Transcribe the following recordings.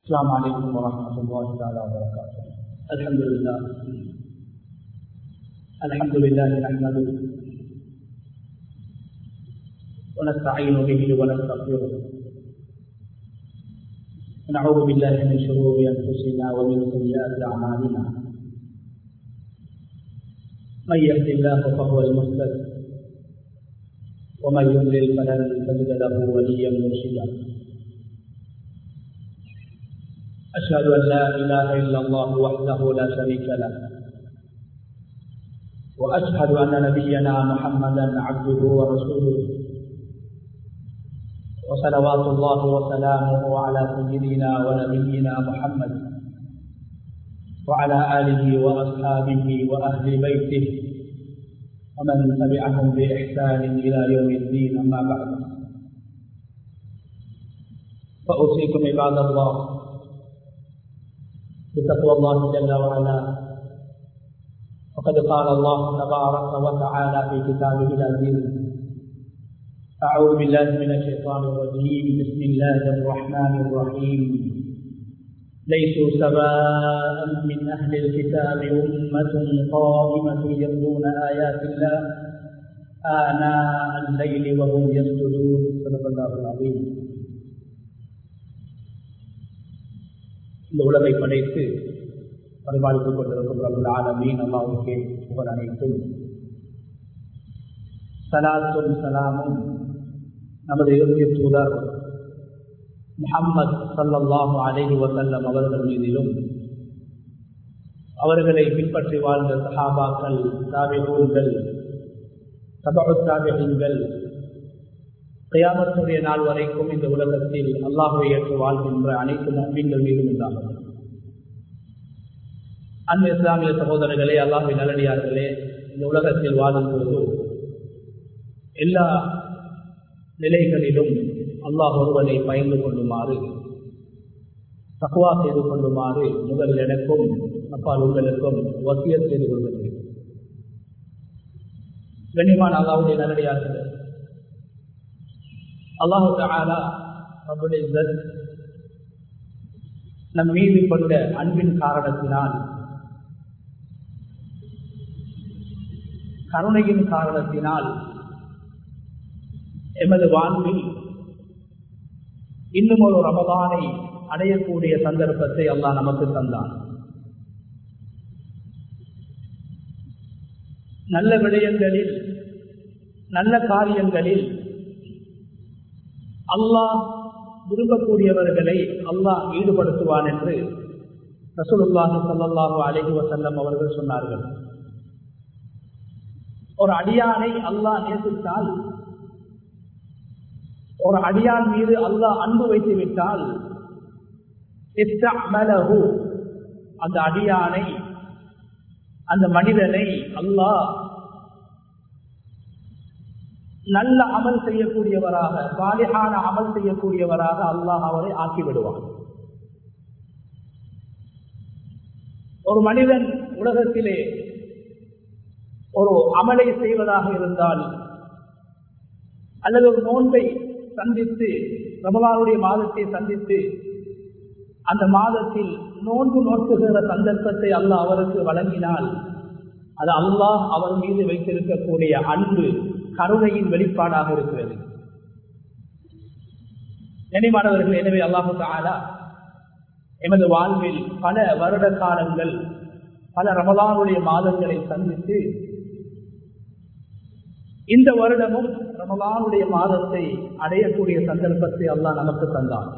السلام عليكم ورحمة الله تعالى وبركاته الحمد لله الحمد لله نحمده ونستعين به ونستغفره ونعوذ بالله من شرور أنفسنا ومن سيئات أعمالنا من يهد الله فهو المهتد ومن يضلل فلن تجد له وليا مرشدا أشهد أن لا إله إلا الله وحده لا شريك له وأشهد أن نبينا محمدا عبده ورسوله وصلوات الله وسلامه على سيدنا ونبينا محمد وعلى آله وأصحابه وأهل بيته ومن تبعهم بإحسان إلى يوم الدين أما بعد فأوصيكم عباد الله بتقوى الله جل وعلا وقد قال الله تبارك وتعالى في كتابه العزيز أعوذ بالله من الشيطان الرجيم بسم الله الرحمن الرحيم ليسوا سواء من أهل الكتاب أمة قائمة يتلون آيات الله آناء الليل وهم يسجدون صدق الله العظيم இந்த உலகை படைத்து பரிபாலித்துக் கொண்டிருக்கும் ரபுல் ஆலமீன் அல்லாவுக்கே புகழ் அனைத்தும் சலாத்தும் சலாமும் நமது இறுதி தூதர் முகம்மது சல்லல்லாஹு அலைஹி வசல்லம் அவர்கள் மீதிலும் அவர்களை பின்பற்றி வாழ்ந்த சஹாபாக்கள் தாபிகூன்கள் சபகு தாபிகங்கள் கயாமத்துடைய நாள் வரைக்கும் இந்த உலகத்தில் அல்லாஹுவை ஏற்று வாழ்கின்ற அனைத்து நம்பிங்கள் மீதும் உண்டாகும் அன்பு இஸ்லாமிய சகோதரர்களே அல்லாஹுவை நல்லடியார்களே இந்த உலகத்தில் வாழும் பொழுது எல்லா நிலைகளிலும் அல்லாஹ் ஒருவனை பயந்து கொள்ளுமாறு தக்குவா செய்து கொள்ளுமாறு முதல் எனக்கும் அப்பால் உங்களுக்கும் வசியத் செய்து கொள்வது கண்ணியமான அல்லாவுடைய நல்லடியார்களே அல்லாஹு தாலா அவருடைய நம் மீது கொண்ட அன்பின் காரணத்தினால் கருணையின் காரணத்தினால் எமது வாழ்வில் இன்னும் ஒரு ரமதானை அடையக்கூடிய சந்தர்ப்பத்தை அல்லாஹ் நமக்கு தந்தான் நல்ல விடயங்களில் நல்ல காரியங்களில் அல்லாஹ் விரும்பக்கூடியவர்களை அல்லாஹ் ஈடுபடுத்துவான் என்று ரசூலுல்லாஹி சல்லாஹூ அலஹி வசல்லம் அவர்கள் சொன்னார்கள் ஒரு அடியானை அல்லாஹ் நேசித்தால் ஒரு அடியான் மீது அல்லாஹ் அன்பு வைத்து விட்டால் அந்த அடியானை அந்த மனிதனை அல்லாஹ் நல்ல அமல் செய்யக்கூடியவராக சாலிகான அமல் செய்யக்கூடியவராக அல்லாஹ் அவரை ஆக்கிவிடுவார் ஒரு மனிதன் உலகத்திலே ஒரு அமலை செய்வதாக இருந்தால் அல்லது ஒரு நோன்பை சந்தித்து ரமலானுடைய மாதத்தை சந்தித்து அந்த மாதத்தில் நோன்பு நோக்குகிற சந்தர்ப்பத்தை அல்லாஹ் அவருக்கு வழங்கினால் அது அல்லாஹ் அவர் மீது வைத்திருக்கக்கூடிய அன்பு கருணையின் வெளிப்பாடாக இருக்கிறது நினைவானவர்கள் எனவே அல்லாஹு தாலா எமது வாழ்வில் பல வருட காலங்கள் பல ரமலானுடைய மாதங்களை சந்தித்து இந்த வருடமும் ரமலானுடைய மாதத்தை அடையக்கூடிய சந்தர்ப்பத்தை அல்லாஹ் நமக்கு தந்தான்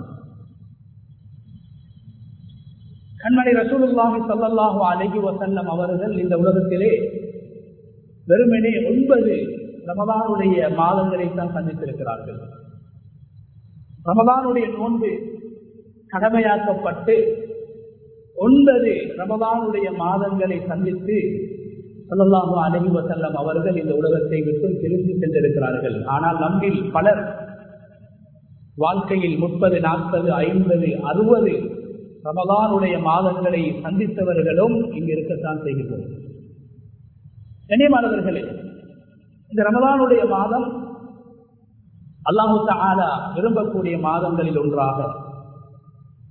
கண்மணி ரசூலுல்லாஹி சல்லாஹூ அலஹி வசல்லம் அவர்கள் இந்த உலகத்திலே வெறுமனே ஒன்பது ரமதானுடைய மாதங்களை தான் சந்தித்திருக்கிறார்கள் ரமதானுடைய நோன்பு கடமையாக்கப்பட்டு ஒன்பது ரமதானுடைய மாதங்களை சந்தித்து சொல்லலாமோ அலஹி வசல்லம் அவர்கள் இந்த உலகத்தை விட்டு திரும்பி சென்றிருக்கிறார்கள் ஆனால் நம்மில் பலர் வாழ்க்கையில் முப்பது நாற்பது ஐம்பது அறுபது ரமதானுடைய மாதங்களை சந்தித்தவர்களும் இங்கு இருக்கத்தான் செய்கின்றோம் கண்ணியமானவர்களே இந்த ரமதானுடைய மாதம் அல்லாஹு தாலா விரும்பக்கூடிய மாதங்களில் ஒன்றாக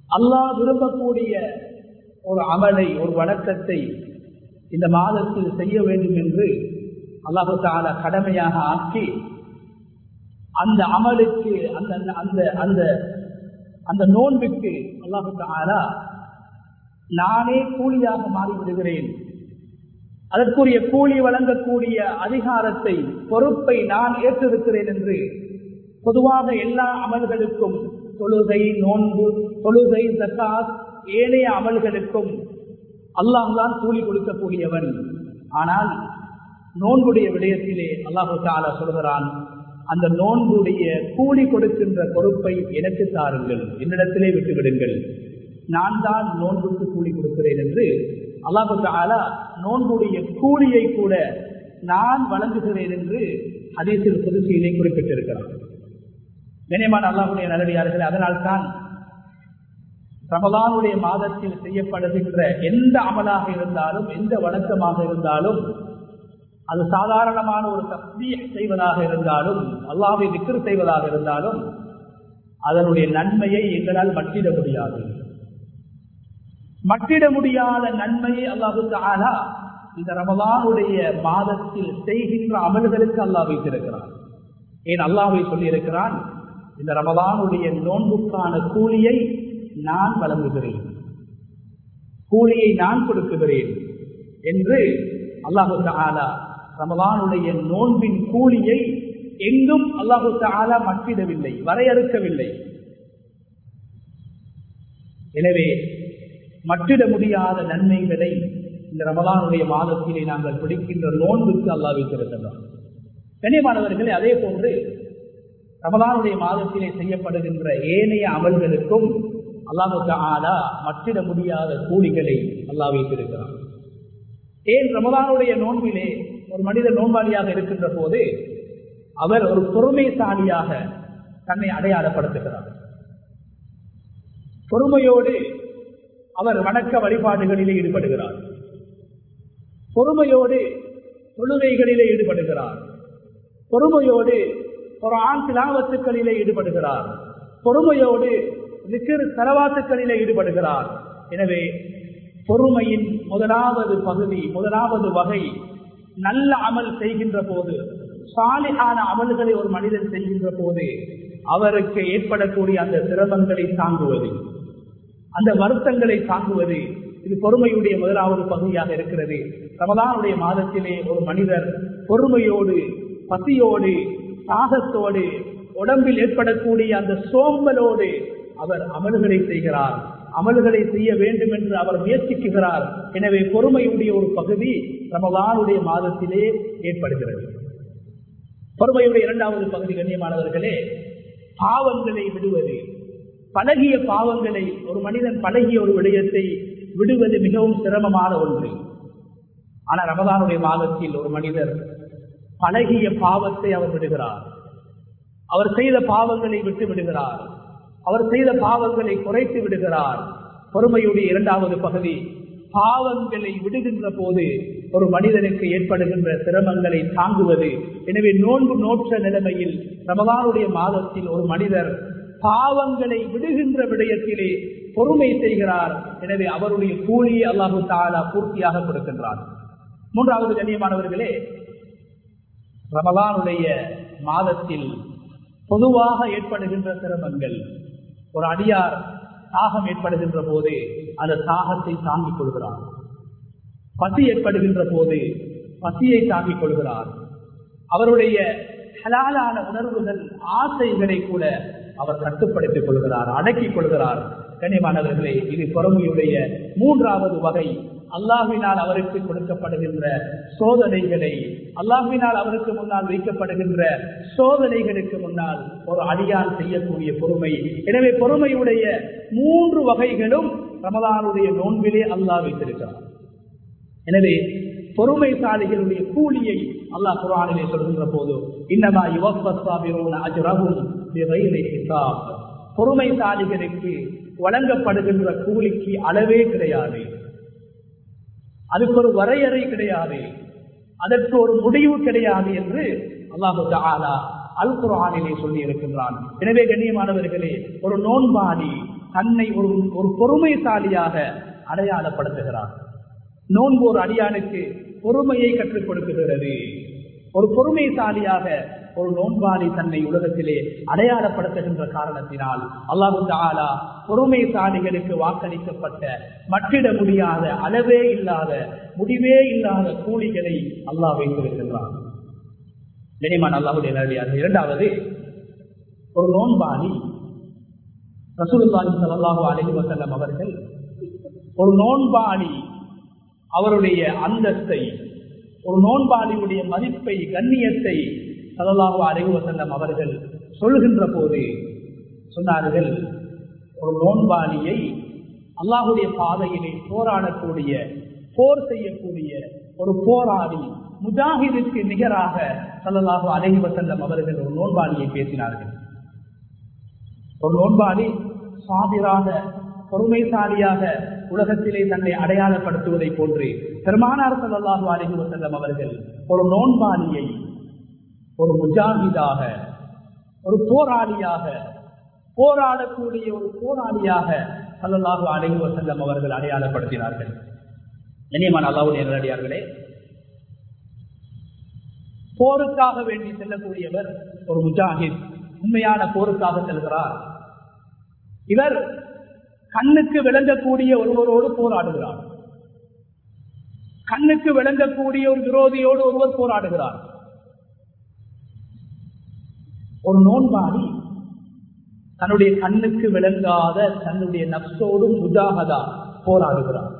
அல்லாஹ் விரும்பக்கூடிய ஒரு அமலை ஒரு வணக்கத்தை இந்த மாதத்தில் செய்ய வேண்டும் என்று அல்லாஹு தாலா கடமையாக ஆக்கி அந்த அமலுக்கு அந்த அந்த அந்த அந்த நோன்புக்கு அல்லாஹு தாலா நானே கூலியாக மாறிவிடுகிறேன் அதற்குரிய கூலி வழங்கக்கூடிய அதிகாரத்தை பொறுப்பை நான் ஏற்றிருக்கிறேன் என்று பொதுவாக எல்லா அமல்களுக்கும் தொழுகை நோன்பு தொழுகை தக்காஸ் ஏனைய அமல்களுக்கும் அல்லாஹ் தான் கூலி கொடுக்கக்கூடியவன் ஆனால் நோன்புடைய விடயத்திலே அல்லாஹு தாலா சொல்கிறான் அந்த நோன்புடைய கூலி கொடுக்கின்ற பொறுப்பை எனக்கு தாருங்கள் என்னிடத்திலே விட்டுவிடுங்கள் நான் தான் நோன்புக்கு கூலி கொடுக்கிறேன் என்று அல்லாஹு தாலா நோன்புடைய கூலியை கூட நான் வழங்குகிறேன் என்று ஹதீசில் புதுசியிலே குறிப்பிட்டிருக்கிறான் கண்ணியமான அல்லாஹுடைய நல்லடியார்கள் அதனால்தான் ரமலானுடைய மாதத்தில் செய்யப்படுகின்ற எந்த அமலாக இருந்தாலும் எந்த வணக்கமாக இருந்தாலும் அது சாதாரணமான ஒரு தப்தி செய்வதாக இருந்தாலும் அல்லாவை திக்ரு செய்வதாக இருந்தாலும் அதனுடைய நன்மையை எங்களால் மட்டிட முடியாது மட்டிட முடியாத நன்மையை அல்லாஹு ஆனா இந்த ரமலானுடைய மாதத்தில் செய்கின்ற அமல்களுக்கு அல்லாஹ் வைத்திருக்கிறார் ஏன் அல்லாவை சொல்லியிருக்கிறான் இந்த ரமலானுடைய நோன்புக்கான கூலியை நான் வழங்குகிறேன் கூலியை நான் கொடுக்குகிறேன் என்று அல்லாஹு ஆலா ரமலானுடைய நோன்பின் கூலியை எங்கும் அல்லாஹு ஆலா மட்டிடவில்லை வரையறுக்கவில்லை எனவே மட்டிட முடியாத நன்மைகளை இந்த ரமலானுடைய மாதத்திலே நாங்கள் பிடிக்கின்ற நோன்புக்கு அல்லா வைத்திருக்கின்றார் கண்ணியமானவர்களே அதே போன்று ரமலானுடைய மாதத்திலே செய்யப்படுகின்ற ஏனைய அமல்களுக்கும் அல்லாஹுக்கு ஆலா மற்றிட முடியாத கூலிகளை அல்லாஹ் வைத்திருக்கிறார் ஏன் ரமலானுடைய நோன்பிலே ஒரு மனிதர் நோன்பாளியாக இருக்கின்ற போது அவர் ஒரு பொறுமைசாலியாக தன்னை அடையாளப்படுத்துகிறார் பொறுமையோடு அவர் வணக்க வழிபாடுகளிலே ஈடுபடுகிறார் பொறுமையோடு தொழுகைகளிலே ஈடுபடுகிறார் பொறுமையோடு ஒரு ஆண் திலாவத்துக்களிலே ஈடுபடுகிறார் பொறுமையோடு நிக்கிற செலவாத்துக்களிலே ஈடுபடுகிறார் எனவே பொறுமையின் முதலாவது பகுதி முதலாவது வகை நல்ல அமல் செய்கின்ற போது சாலிகான அமல்களை ஒரு மனிதன் செய்கின்ற போது அவருக்கு ஏற்படக்கூடிய அந்த சிரமங்களை தாங்குவது அந்த வருத்தங்களை தாங்குவது இது பொறுமையுடைய முதலாவது பகுதியாக இருக்கிறது ரமதானுடைய மாதத்திலே ஒரு மனிதர் பொறுமையோடு பசியோடு சாகத்தோடு உடம்பில் ஏற்படக்கூடிய அந்த சோம்பலோடு அவர் அமல்களை செய்கிறார் அமல்களை செய்ய வேண்டும் என்று அவர் முயற்சிக்குகிறார் எனவே பொறுமையுடைய ஒரு பகுதி ரமதானுடைய மாதத்திலே ஏற்படுகிறது பொறுமையுடைய இரண்டாவது பகுதி கண்ணியமானவர்களே பாவங்களை விடுவது பழகிய பாவங்களை ஒரு மனிதன் பழகிய ஒரு விடயத்தை விடுவது மிகவும் சிரமமான ஒன்று ஆனால் ரமதானுடைய மாதத்தில் ஒரு மனிதர் பழகிய பாவத்தை அவர் விடுகிறார் அவர் செய்த பாவங்களை விட்டு விடுகிறார் அவர் செய்த பாவங்களை குறைத்து விடுகிறார் பொறுமையுடைய இரண்டாவது பகுதி பாவங்களை விடுகின்ற போது ஒரு மனிதனுக்கு ஏற்படுகின்ற சிரமங்களை தாங்குவது எனவே நோன்பு நோற்ற நிலைமையில் ரமதானுடைய மாதத்தில் ஒரு மனிதர் பாவங்களை விடுகின்ற விடயத்திலே பொறுமை செய்கிறார் எனவே அவருடைய கூலியை அல்லாஹு தாலா பூர்த்தியாக கொடுக்கின்றார் மூன்றாவது கண்ணியமானவர்களே ரமலானுடைய மாதத்தில் பொதுவாக ஏற்படுகின்ற சிரமங்கள் ஒரு அடியார் தாகம் ஏற்படுகின்ற போது அந்த தாகத்தை தாங்கிக் கொள்கிறார் பசி ஏற்படுகின்ற போது பசியை தாங்கிக் கொள்கிறார் அவருடைய ஹலாலான உணர்வுகள் ஆசைகளை கூட அவர் கட்டுப்படுத்திக் கொள்கிறார் அடக்கிக் கொள்கிறார் கனிமானவர்களே இது பொறுமையுடைய மூன்றாவது வகை அல்லாஹினால் அவருக்கு கொடுக்கப்படுகின்ற சோதனைகளை அல்லாஹினால் அவருக்கு முன்னால் வைக்கப்படுகின்ற சோதனைகளுக்கு முன்னால் ஒரு அடியான் செய்யக்கூடிய பொறுமை எனவே பொறுமையுடைய மூன்று வகைகளும் ரமதானுடைய நோன்பிலே அல்லாஹ் வைத்திருக்கிறார் எனவே பொறுமைசாலிகளுடைய கூலியை அல்லாஹ் குரானிலே சொல்கின்ற போது இன்னமா யுவசாபிரோன் பொறுமைசாலிகளுக்கு வழங்கப்படுகின்ற கூலிக்கு அளவே கிடையாது அதுக்கு ஒரு வரையறை கிடையாது அதற்கு ஒரு முடிவு கிடையாது என்று அல்லாஹு ஆலா அல் குரானிலே சொல்லி இருக்கின்றான் எனவே கண்ணியமானவர்களே ஒரு நோன்பாடி தன்னை ஒரு ஒரு பொறுமைசாலியாக அடையாளப்படுத்துகிறார் நோன்பு ஒரு அடியானுக்கு பொறுமையை கற்றுக் கொடுக்குகிறது ஒரு பொறுமைசாலியாக ஒரு நோன்பாளி தன்னை உலகத்திலே அடையாளப்படுத்துகின்ற காரணத்தினால் அல்லாஹு தாலா பொறுமைசாலிகளுக்கு வாக்களிக்கப்பட்ட மட்டிட முடியாத அளவே இல்லாத முடிவே இல்லாத கூலிகளை அல்லாஹ் வைத்திருக்கின்றான் நினைமான் அல்லாஹுடைய நேரடியாக இரண்டாவது ஒரு நோன்பாளி ரசூலுல்லாஹி ஸல்லல்லாஹு அலைஹி வஸல்லம் அவர்கள் ஒரு நோன்பாளி அவருடைய அந்தஸ்தை ஒரு நோன்பாளியுடைய மதிப்பை கண்ணியத்தை ஸல்லல்லாஹு அலைஹி வஸல்லம் அவர்கள் சொல்கின்ற போது சொன்னார்கள் ஒரு நோன்பாளியை அல்லாஹுடைய பாதையிலே போராடக்கூடிய போர் செய்யக்கூடிய ஒரு போராடி முஜாஹிதுக்கு நிகராக ஸல்லல்லாஹு அலைஹி வஸல்லம் அவர்கள் ஒரு நோன்பாளியை பேசினார்கள் ஒரு நோன்பாளி சாதிராக பொறுமைசாலியாக உலகத்திலே தன்னை அடையாளப்படுத்துவதை போன்று பெருமானார் சல்லாஹு அலஹி வசல்லம் அவர்கள் ஒரு நோன்பாளியை ஒரு முஜாஹிதாக ஒரு போராளியாக போராடக்கூடிய ஒரு போராளியாக சல்லல்லாஹு அலஹி வசல்லம் அவர்கள் அடையாளப்படுத்தினார்கள் இனியமான அல்லாவுடைய நேரடியார்களே போருக்காக வேண்டி செல்லக்கூடியவர் ஒரு முஜாஹித் உண்மையான போருக்காக செல்கிறார் இவர் கண்ணுக்கு விளங்கக்கூடிய ஒருவரோடு போராடுகிறார் கண்ணுக்கு விளங்கக்கூடிய ஒரு விரோதியோடு ஒருவர் போராடுகிறார் ஒரு நோன்பாடி தன்னுடைய கண்ணுக்கு விளங்காத தன்னுடைய நப்சோடு முஜாகதா போராடுகிறார்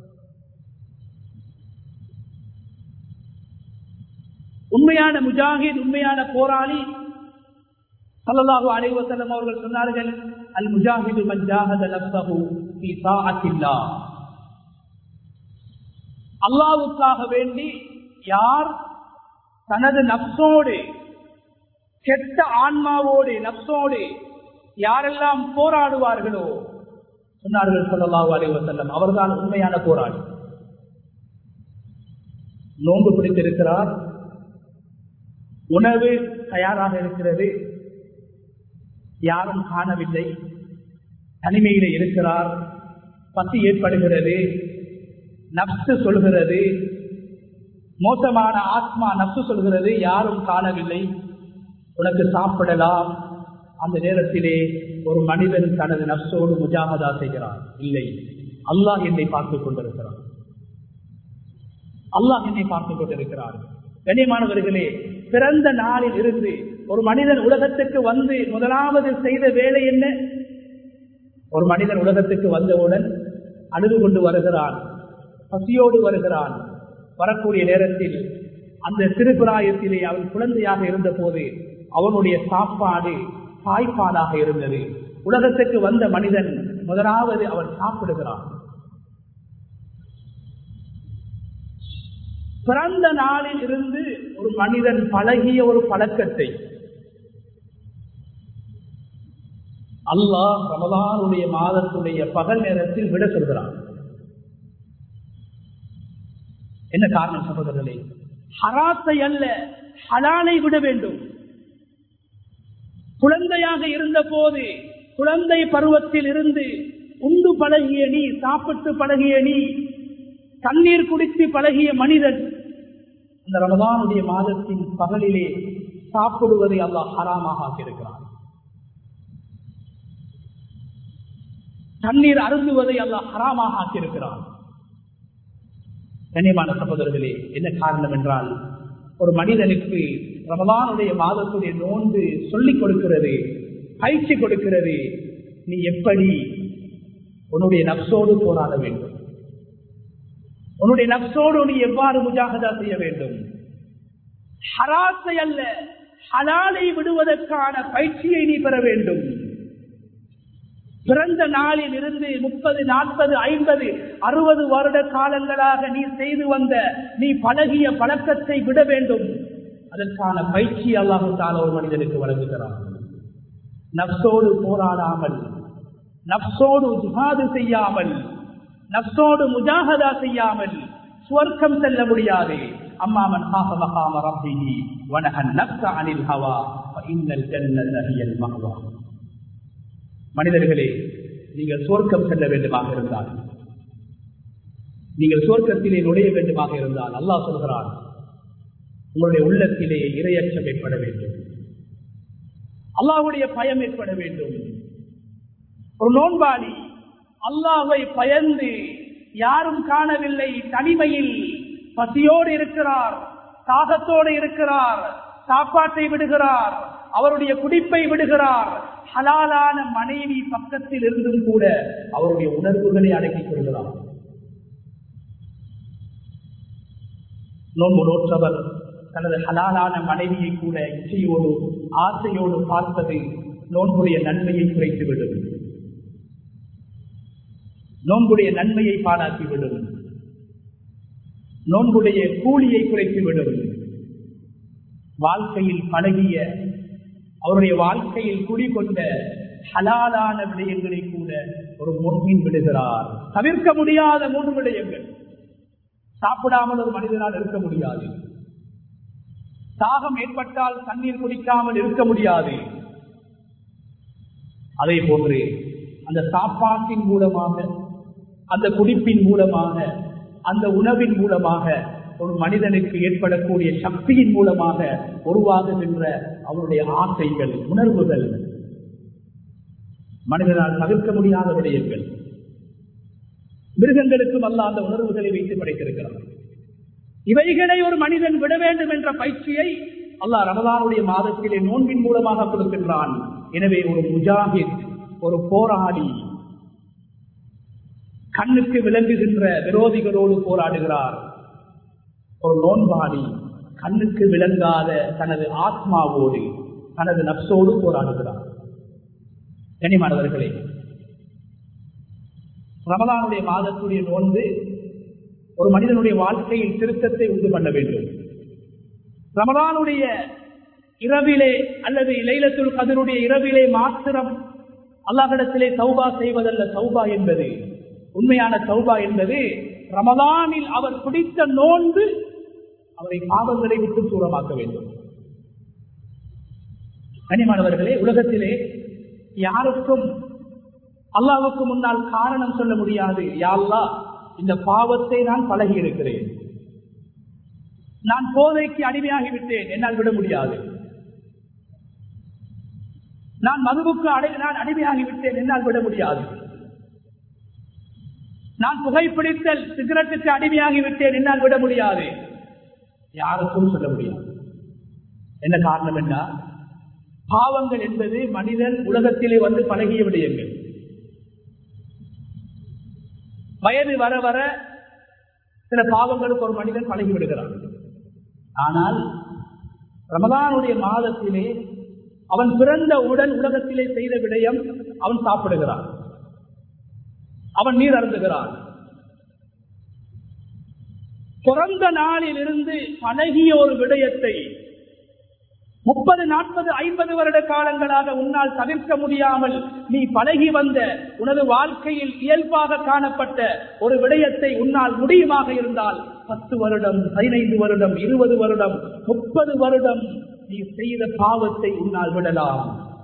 உண்மையான முஜாஹித் உண்மையான போராளி சல்லல்லாஹு அலைஹி வஸல்லம் அவர்கள் சொன்னார்கள் அல் முஜாஹிது மன் ஜாஹத நஃப்ஸஹு ஃபீ தாஅத்தில்லாஹ் அல்லாஹ்வுக்காக வேண்டி யார் தனது நப்சோடு கெட்ட ஆன்மாவோடு நப்சோடு யாரெல்லாம் போராடுவார்களோ சொன்னார்கள் சல்லல்லாஹு அலைஹி வஸல்லம் அவர்தான் உண்மையான போராளி நோன்பு பிடித்திருக்கிறார் உணவு தயாராக இருக்கிறது யாரும் காணவில்லை தனிமையில இருக்கிறார் பசி ஏற்படுகிறது நப்சு சொல்கிறது மோசமான ஆத்மா நப்சு சொல்கிறது யாரும் காணவில்லை உனக்கு சாப்பிடலாம் அந்த நேரத்திலே ஒரு மனிதன் தனது நப்சோடு முஜாகதா செய்கிறான் இல்லை அல்லாஹ் என்னை பார்த்துக் கொண்டிருக்கிறான் அல்லாஹ் என்னை பார்த்துக் கொண்டிருக்கிறார் கண்ணியமானவர்களே பிறந்த நாளில் இருந்து ஒரு மனிதன் உலகத்துக்கு வந்து முதலாவது செய்த வேலை என்ன ஒரு மனிதன் உலகத்துக்கு வந்தவுடன் அழுது கொண்டு வருகிறான் பசியோடு வருகிறான் வரக்கூடிய நேரத்தில் அந்த திருப்பிராயத்திலே அவன் குழந்தையாக இருந்த போது அவனுடைய சாப்பாடு தாய்ப்பாலாக இருந்தது உலகத்துக்கு வந்த மனிதன் முதலாவது அவன் சாப்பிடுகிறான் பிறந்த நாளில் இருந்து ஒரு மனிதன் பழகிய ஒரு பழக்கத்தை அல்லாஹ் ரமதானுடைய மாதத்துடைய பகல் நேரத்தில் விட சொல்கிறான் என்ன காரணம் சகோதரர்களே ஹராத்தை அல்ல ஹலாலை விட வேண்டும் குழந்தையாக இருந்த போது குழந்தை பருவத்தில் இருந்து உண்டு பழகிய நீ சாப்பிட்டு பழகிய நீ தண்ணீர் குடித்து பழகிய மனிதன் இந்த ரமதானுடைய மாதத்தின் பகலிலே சாப்பிடுவதை அல்லாஹ் ஹராமாக ஆக்கியிருக்கிறான் தண்ணீர் அருந்துவதை அல்லாஹ் ஹராமாக ஆக்கியிருக்கிறான் கண்ணியமான சகோதரர்களே என்ன காரணம் என்றால் ஒரு மனிதனுக்கு ரமதானுடைய மாதத்துடைய நோன்பு சொல்லிக் கொடுக்கிறது பயிற்சி கொடுக்கிறது நீ எப்படி உன்னுடைய நப்சோடு போராட வேண்டும் உன்னுடைய நப்சோடு நீ எவ்வாறு முஜாகதா செய்ய வேண்டும் ஹராத்தை அல்ல ஹலாலை விடுவதற்கான பயிற்சியை நீ பெற வேண்டும் பிறந்த நாளில் இருந்து முப்பது நாற்பது ஐம்பது அறுபது வருட காலங்களாக நீ செய்து வந்த நீ பழகிய பழக்கத்தை விட வேண்டும் அதற்கான பயிற்சி அல்லாஹு தால ஒரு மனிதனுக்கு வழங்குகிறான் நப்சோடு போராடாமல் நப்சோடு ஜிஹாது செய்யாமல் நப்சோடு முஜாகதா செய்யாமல் சுவர்க்கம் செல்ல முடியாது அம்மாமன் காஃப மகாம ரப்பிஹி வனஹன் நப்ச அனில் ஹவா இன்னல் ஜன்னத ஹியல் மஹ்வா மனிதர்களே நீங்கள் சுவர்க்கம் செல்ல வேண்டுமாக இருந்தால் நீங்கள் சுவர்க்கத்திலே நுழைய வேண்டுமாக இருந்தால் அல்லாஹ் சொல்கிறான் உங்களுடைய உள்ளத்திலே இரையச்சம் ஏற்பட வேண்டும் அல்லாஹுடைய பயம் ஏற்பட வேண்டும் ஒரு நோன்பாளி அல்லாஹை பயந்து யாரும் காணவில்லை தனிமையில் பசியோடு இருக்கிறார் தாகத்தோடு இருக்கிறார் சாப்பாட்டை விடுகிறார் அவருடைய குடிப்பை விடுகிறார் ஹலாலான மனைவி பக்கத்தில் இருந்தும் கூட அவருடைய உணர்வுகளை அடக்கிக் கொள்கிறார் நோன்பு நோற்றவர் தனது ஹலாலான மனைவியை கூட இச்சையோடு ஆசையோடு பார்ப்பது நோன்புடைய நன்மையை குறைத்துவிடும் நோன்புடைய நன்மையை பாராட்டிவிடும் நோன்புடைய கூலியை குறைத்துவிடும் வாழ்க்கையில் பழகிய அவருடைய வாழ்க்கையில் குடிகொண்ட ஹலாலான விடயங்களை கூட ஒரு முன்பின் விடுகிறார் தவிர்க்க முடியாத மூன்று விடயங்கள் சாப்பிடாமல் ஒரு மனிதனால் இருக்க முடியாது தாகம் ஏற்பட்டால் தண்ணீர் குடிக்காமல் இருக்க முடியாது அதே போன்று அந்த சாப்பாட்டின் மூலமாக அந்த குடிப்பின் மூலமாக அந்த உணவின் மூலமாக ஒரு மனிதனுக்கு ஏற்படக்கூடிய சக்தியின் மூலமாக உருவாகுகின்ற அவருடைய ஆசைகள் உணர்வுகள் மனிதனால் தவிர்க்க முடியாத விடயங்கள் மிருகங்களுக்கும் அல்ல அந்த உணர்வுகளை வைத்து படைத்திருக்கிறார் இவைகளை ஒரு மனிதன் விட வேண்டும் என்ற பயிற்சியை அல்லாஹ் ரமதானுடைய மாதத்திலே நோன்பின் மூலமாக கொடுக்கின்றான் எனவே ஒரு முஜாஹித் ஒரு போராளி கண்ணுக்கு விளங்குகின்ற விரோதிகளோடு போராடுகிறார் ஒரு நோன்பாளி கண்ணுக்கு விளங்காத தனது ஆத்மாவோடு தனது நப்சோடு போராடுகிறார் கனிமானவர்களே ரமலானுடைய மாதத்துடைய நோன்பு ஒரு மனிதனுடைய வாழ்க்கையில் திருத்தத்தை உண்டு பண்ண வேண்டும் ரமலானுடைய இரவிலே அல்லது லைலத்துல் கதருடைய இரவிலே மாத்திரம் அல்லாஹிடத்திலே சௌபா செய்வதல்ல சௌபா என்பது உண்மையான சௌபா என்பது ரமலானில் அவர் பிடித்த நோன்பு அவரை பாவங்களை விட்டு தூரமாக்க வேண்டும் கனிமானவர்களே உலகத்திலே யாருக்கும் அல்லாவுக்கு முன்னால் காரணம் சொல்ல முடியாது யாழ்லா இந்த பாவத்தை நான் பழகி இருக்கிறேன் நான் போதைக்கு அடிமையாகிவிட்டேன் என்னால் விட முடியாது நான் மதுவுக்கு அடை நான் அடிமையாகிவிட்டேன் என்னால் விட முடியாது நான் புகைப்பிடித்தல் சிகரெட்டுக்கு அடிமையாகிவிட்டேன் என்னால் விட முடியாது யாருக்கும் சொல்ல முடியாது என்ன காரணம் என்ன பாவங்கள் என்பது மனிதன் உலகத்திலே வந்து பழகிய விடயங்கள் வயது வர வர சில பாவங்களுக்கு ஒரு மனிதன் பழகி விடுகிறான் ஆனால் ரமதானுடைய மாதத்திலே அவன் பிறந்த உடன் உலகத்திலே செய்த விடயம் அவன் சாப்பிடுகிறான் அவன் நீர் அருந்துகிறான் பிறந்த நாளில் இருந்து பழகிய ஒரு விடயத்தை முப்பது நாற்பது ஐம்பது வருட காலங்களாக உன்னால் தவிர்க்க முடியாமல் நீ பழகி வந்த உனது வாழ்க்கையில் இயல்பாக காணப்பட்ட ஒரு விடயத்தை உன்னால் முடியுமாக இருந்தால் பத்து வருடம் பதினைந்து வருடம் இருபது வருடம் முப்பது வருடம் நீ செய்த பாவத்தை உன்னால் விடலாம்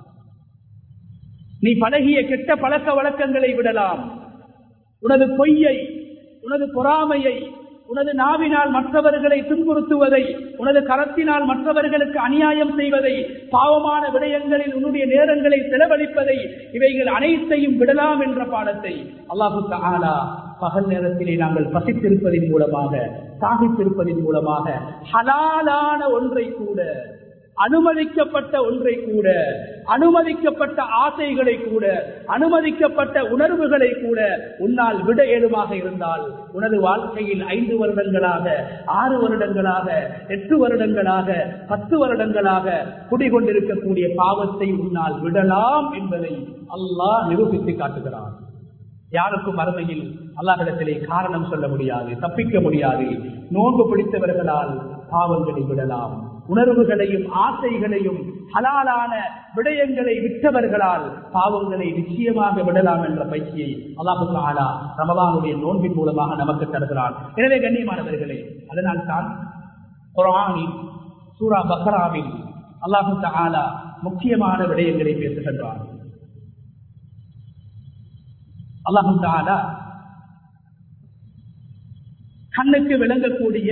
நீ பழகிய கெட்ட பழக்க வழக்கங்களை விடலாம் உனது பொய்யை உனது பொறாமையை உனது நாவினால் மற்றவர்களை துன்புறுத்துவதை உனது கரத்தினால் மற்றவர்களுக்கு அநியாயம் செய்வதை பாவமான விடயங்களில் உன்னுடைய நேரங்களை செலவழிப்பதை இவைகள் அனைத்தையும் விடலாம் என்ற பாடத்தை அல்லாஹு தாலா பகல் நேரத்திலே நாங்கள் பசித்திருப்பதன் மூலமாக சாகித்திருப்பதன் மூலமாக ஹலாலான ஒன்றை கூட அனுமதிக்கப்பட்ட ஒன்றை கூட அனுமதிக்கப்பட்ட ஆசைகளை கூட அனுமதிக்கப்பட்ட உணர்வுகளை கூட உன்னால் விட ஏதுமாக இருந்தால் உனது வாழ்க்கையில் ஐந்து வருடங்களாக ஆறு வருடங்களாக எட்டு வருடங்களாக பத்து வருடங்களாக குடிகொண்டிருக்கக்கூடிய பாவத்தை உன்னால் விடலாம் என்பதை அல்லாஹ் நிரூபித்து காட்டுகிறான் யாருக்கும் மறுமையில் அல்லாஹிடத்திலே காரணம் சொல்ல முடியாது தப்பிக்க முடியாது நோன்பு பிடித்தவர்களால் பாவங்களை விடலாம் உணர்வுகளையும் ஆசைகளையும் ஹலாலான விடயங்களை விட்டவர்களால் பாவங்களை நிச்சயமாக விடலாம் என்ற பயிற்சியை அல்லாஹு ஆலா ரமதானுடைய நோன்பின் மூலமாக நமக்கு தருகிறான் எனவே கண்ணியமானவர்களே அதனால் தான் குரானில் சூரா பக்ராவில் அல்லாஹு ஆலா முக்கியமான விடயங்களை பேசுகின்றான் அல்லாஹு தாலா கண்ணுக்கு விளங்கக்கூடிய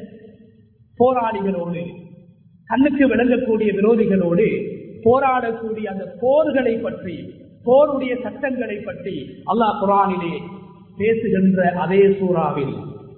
போராளிகளோடு கண்ணுக்கு விளங்கக்கூடிய விரோதிகளோடு போராடக்கூடிய அந்த போர்களை பற்றி போருடைய சட்டங்களை பற்றி அல்லாஹ் குரானிலே பேசுகின்ற அதே சூறாவில்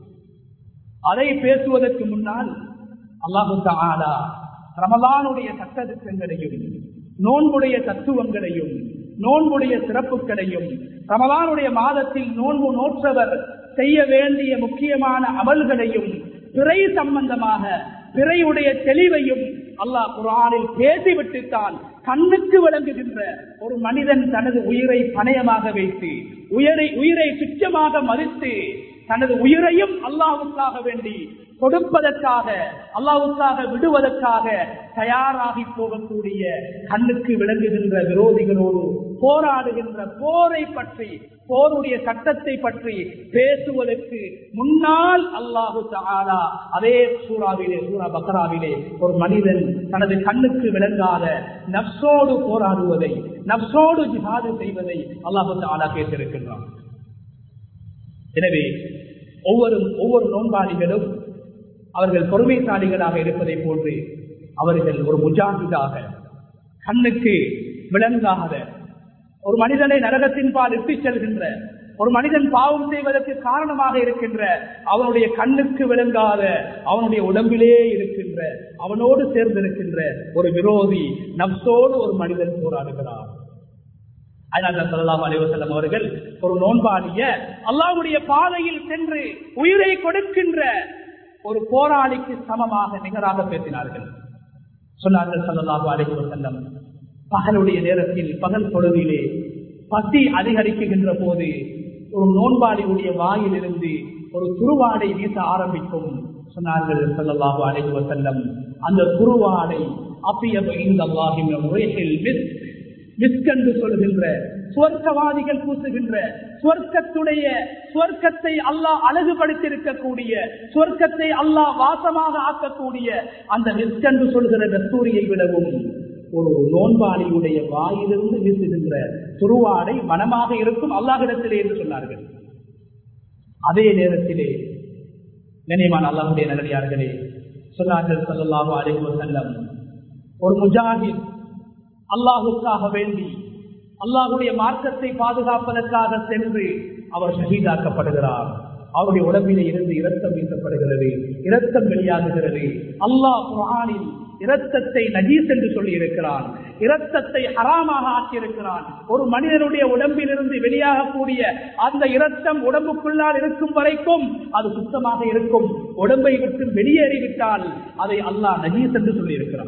அதை பேசுவதற்கு முன்னால் அல்லாஹு தாலா ரமலானுடைய சட்ட திட்டங்களையும் நோன்புடைய தத்துவங்களையும் நோன்புடைய சிறப்புகளையும் ரமலானுடைய மாதத்தில் நோன்பு நோற்றவர் செய்ய வேண்டிய முக்கியமான அமல்களையும் பிறை சம்பந்தமாக பிறையுடைய தெளிவையும் அல்லாஹ் குரானில் பேசிவிட்டுத்தான் கண்ணுக்கு விளங்குகின்ற ஒரு மனிதன் தனது உயிரை பணயமாக வைத்து உயிரை உயிரை சுற்றமாக மறுத்து தனது உயிரையும் அல்லாவுக்காக வேண்டி கொடுப்பதற்காக அல்லாவுக்காக விடுவதற்காக தயாராகி போகக்கூடிய கண்ணுக்கு விளங்குகின்ற விரோதிகளோடு போராடுகின்ற போரை பற்றி போருடைய சட்டத்தை பற்றி பேசுவதற்கு முன்னால் அல்லாஹு தாலா அதே சூறாவிலே சூரா பக்ராவிலே ஒரு மனிதன் தனது கண்ணுக்கு விளங்காத நப்சோடு போராடுவதை நப்சோடு ஜிஹாது செய்வதை அல்லாஹு தாலா கேட்டிருக்கின்றான் எனவே ஒவ்வொரு ஒவ்வொரு நோன்பாளிகளும் அவர்கள் பொறுமைசாலிகளாக இருப்பதை போன்று அவர்கள் ஒரு முஜாஹிதாக கண்ணுக்கு விளங்காத ஒரு மனிதனை நரகத்தின் பால் இட்டுச் செல்கின்ற ஒரு மனிதன் பாவம் செய்வதற்கு காரணமாக இருக்கின்ற அவனுடைய கண்ணுக்கு விளங்காத அவனுடைய உடம்பிலே இருக்கின்ற அவனோடு சேர்ந்திருக்கின்ற ஒரு விரோதி நப்சோடு ஒரு மனிதன் போராடுகிறார் அதனால் சல்லாஹ் அலிவசல்லம் அவர்கள் ஒரு நோன்பாடிய அல்லாவுடைய பாதையில் சென்று உயிரை கொடுக்கின்ற ஒரு போராளிக்கு சமமாக நிகராக பேசினார்கள் சொன்னார்கள் சல்லாஹு அலிவசல்லம் பகலுடைய நேரத்தில் பகல் பொழுதிலே பசி அதிகரிக்குகின்ற போது ஒரு நோன்பாளியுடைய வாயிலிருந்து ஒரு துருவாடை வீச ஆரம்பிக்கும் சொன்னார்கள் சல்லாஹு அலிவசல்லம் அந்த துருவாடை அப்பியப இந்த முறையில் மிஸ்கென்று சொல்கின்ற சுவர்க்கவாதிகள் பூசுகின்ற சுவர்க்கத்துடைய சுவர்க்கத்தை அல்லாஹ் அழகுபடுத்தியிருக்கக்கூடிய சுவர்க்கத்தை அல்லாஹ் வாசமாக ஆக்கக்கூடிய அந்த மிஸ்கென்று சொல்கிற கஸ்தூரியை விடவும் ஒரு நோன்பாளியுடைய வாயிலிருந்து வீசுகின்ற துருவாடை மனமாக இருக்கும் அல்லாஹிடத்திலே என்று சொன்னார்கள் அதே நேரத்திலே நினைவான் அல்லாஹுடைய நல்லடியார்களே சொன்னார்கள் சொல்லலாக அழைப்பு செல்லம் ஒரு முஜாஹித் அல்லாஹுக்காக வேண்டி அல்லாஹுடைய மார்க்கத்தை பாதுகாப்பதற்காக சென்று அவர் ஷஹீதாக்கப்படுகிறார் அவருடைய உடம்பிலே இருந்து இரத்தம் வீசப்படுகிறது இரத்தம் வெளியாகுகிறது அல்லாஹ் குரானில் இரத்தத்தை நஜீஸ் என்று சொல்லி இருக்கிறான் இரத்தத்தை ஹராமாக ஆக்கியிருக்கிறான் ஒரு மனிதனுடைய உடம்பிலிருந்து வெளியாகக்கூடிய அந்த இரத்தம் உடம்புக்குள்ளால் இருக்கும் வரைக்கும் அது சுத்தமாக இருக்கும் உடம்பை விட்டு வெளியேறிவிட்டால் அதை அல்லாஹ் நஜீஸ் என்று சொல்லி இருக்கிறான்